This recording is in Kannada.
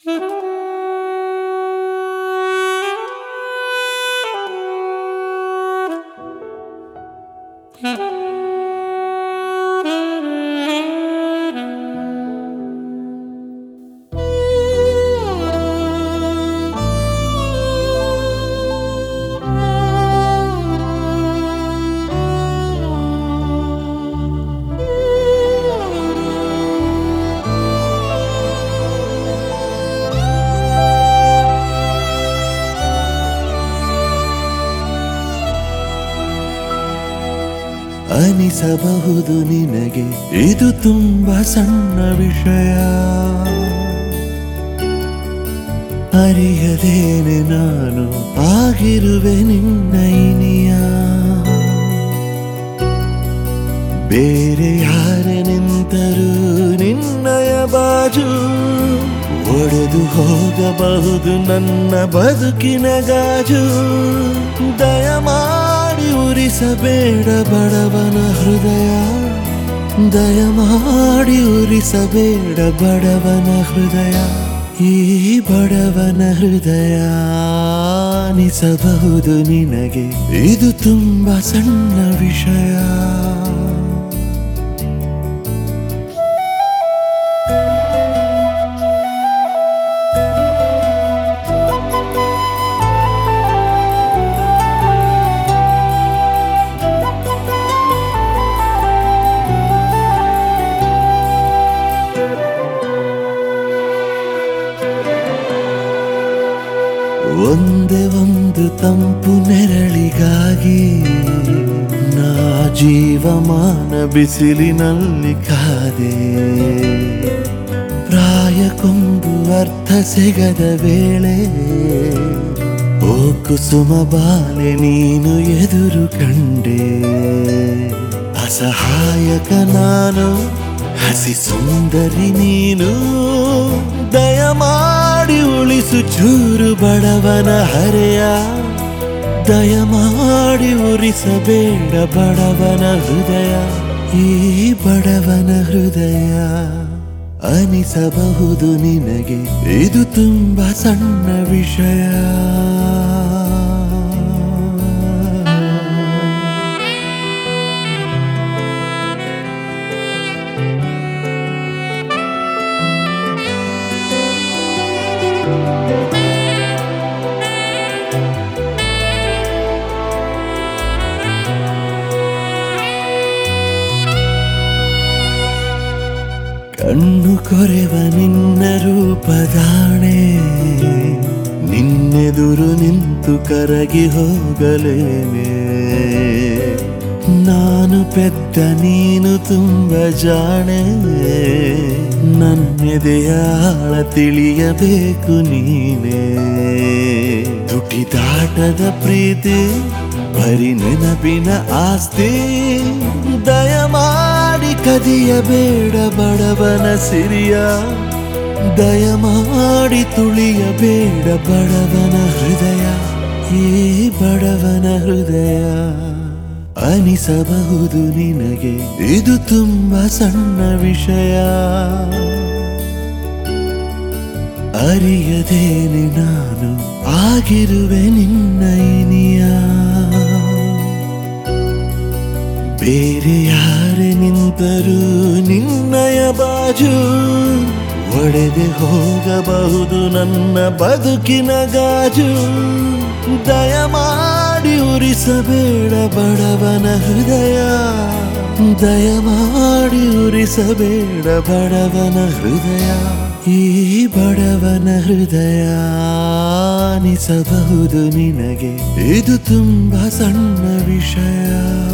ಅನಿಸಬಹುದು ನಿನಗೆ ಇದು ತುಂಬಾ ಸಣ್ಣ ವಿಷಯ ಅರಿಯದೇನೆ ನಾನು ಆಗಿರುವೆ ನಿನ್ನ ಇನಿಯ ಬೇರೆ ಯಾರೇ ನಿಂತರೂ ನಿನ್ನಯ ಬಾಜು ಒಡೆದು ಹೋಗಬಹುದು ನನ್ನ ಬದುಕಿನ ಗಾಜು ದಯಮಾಡಿ ಉರಿಸಬೇಡ ಬಡವನ ಹೃದಯ ದಯಮಾಡಿ ಉರಿಸಬೇಡ ಬಡವನ ಹೃದಯ ಈ ಬಡವನ ಹೃದಯ ಅನಿಸಬಹುದು ನಿನಗೆ ಇದು ತುಂಬಾ ಸಣ್ಣ ವಿಷಯ ಒಂದೇ ಒಂದು ತಂಪು ನೆರಳಿಗಾಗಿ ನಾ ಜೀವಮಾನ ಬಿಸಿಲಿನಲ್ಲಿ ಕಾದೆ ಪ್ರಾಯಕ್ಕೊಂದು ಅರ್ಥ ಸಿಗದ ವೇಳೆ ಓ ಕುಸುಮ ಬಾಲೆ ನೀನು ಎದುರು ಕಂಡೆ ಅಸಹಾಯಕ ನಾನು ಹಸಿ ಸುಂದರಿ ನೀನು ದಯಮಾಡಿ ಉಳಿಸು ಚೂರು ಬಡವನ ಹರೆಯ ದಯಮಾಡಿ ಉರಿಸಬೇಡ ಬಡವನ ಹೃದಯ ಈ ಬಡವನ ಹೃದಯ ಅನಿಸಬಹುದು ನಿನಗೆ ಇದು ತುಂಬಾ ಸಣ್ಣ ವಿಷಯ ಕಣ್ಣು ಕೊರೆವ ನಿನ್ನ ರೂಪದಾಣೆ ನಿನ್ನೆದುರು ನಿಂತು ಕರಗಿ ಹೋಗಲೇನೆ ನಾನು ಪೆದ್ದ ನೀನು ತುಂಬ ಜಾಣೆ ನನ್ನೆದೆಯ ಆಳ ತಿಳಿಯಬೇಕು ನೀನೇ ತುಟಿದಾಟದ ಪ್ರೀತಿ ಬರಿ ನೆನಪಿನ ಆಸ್ತಿ ದಯಮಾಡಿ ಕದಿಯಬೇಡ ಬಡವನ ಸಿರಿಯ ದಯಮಾಡಿ ತುಳಿಯಬೇಡ ಬಡವನ ಹೃದಯ ಈ ಬಡವನ ಹೃದಯ ಅನಿಸಬಹುದು ನಿನಗೆ ಇದು ತುಂಬಾ ಸಣ್ಣ ವಿಷಯ ಅರಿಯದೇನೆ ನಾನು ಆಗಿರುವೆ ನಿನ್ನ ಇನಿಯ ಬೇರೆ ಯಾರೇ ನಿಂತರೂ ನಿನ್ನಯ ಬಾಜು ಒಡೆದೆ ಹೋಗಬಹುದು ನನ್ನ ಬದುಕಿನ ಗಾಜು ದಯಮಾಡಿ ಉರಿಸಬೇಡ ಬಡವನ ಹೃದಯ ದಯಮಾಡಿ ಉರಿಸಬೇಡ ಬಡವನ ಹೃದಯ ಈ ಬಡವನ ಹೃದಯ ಅನಿಸಬಹುದು ನಿನಗೆ ಇದು ತುಂಬಾ ಸಣ್ಣ ವಿಷಯ